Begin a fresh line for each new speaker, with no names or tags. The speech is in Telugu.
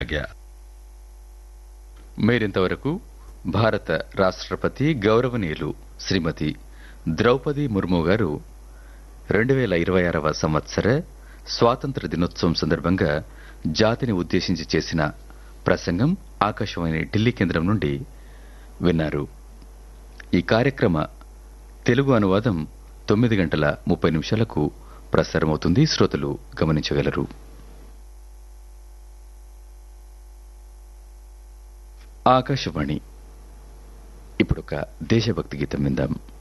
ఆజ్ఞ మీరింతవరకు భారత రాష్ట్రపతి గౌరవనీయులు శ్రీమతి ద్రౌపది ముర్ము గారు రెండు వేల ఇరవై ఆరవ సంవత్సర స్వాతంత్ర దినోత్సవం సందర్భంగా జాతిని ఉద్దేశించి చేసిన ప్రసంగం ఆకాశవాణి ఢిల్లీ కేంద్రం నుండి విన్నారు ఈ కార్యక్రమ తెలుగు అనువాదం తొమ్మిది గంటల ముప్పై నిమిషాలకు ప్రసారమవుతుంది శ్రోతలు గమనించగలరు ఆకాశవాణి ఇప్పుడొక దేశభక్తి గీతం విందాం